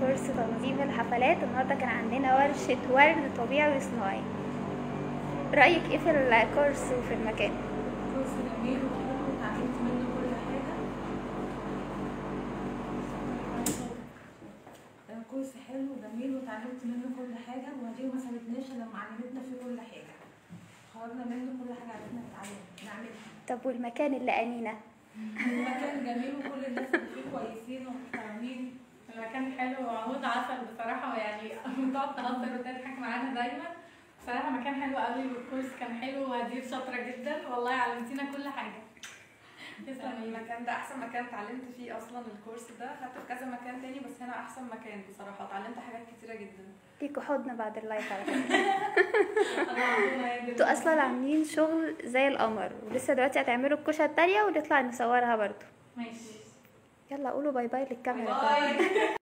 كورس تنظيم الحفلات النهارده كان عندنا ورشة ورد طبيعي وصناعي رأيك ايه في الكورس وفي المكان؟ كورس جميل وحلو وتعلمت منه كل حاجة آه، كورس حلو وجميل وتعلمت منه كل حاجة وهديه ما سابتناش إلا لما علمتنا فيه كل حاجة خرجنا منه كل حاجة عرفنا نتعلم نعملها طب والمكان اللي أنينا المكان جميل وكل الناس اللي فيه كويسين ومحترمين المكان حلو وعمود عسل بصراحة يعني بتقعد تهزر وتضحك معانا دايما بصراحة مكان حلو قوي والكورس كان حلو وهدير شاطرة جدا والله علمتينا كل حاجة تسلمي المكان ده احسن مكان اتعلمت فيه اصلا الكورس ده خدته في كذا مكان تاني بس هنا احسن مكان بصراحه اتعلمت حاجات كتيره جدا ليكوا حضن بعد اللايف على فكرة الله انتوا أصلا عاملين شغل زي القمر ولسه دلوقتي هتعملوا الكوشة التانية ونطلع نصورها برضو ماشي يلا قولوا باي باي للكاميرا باي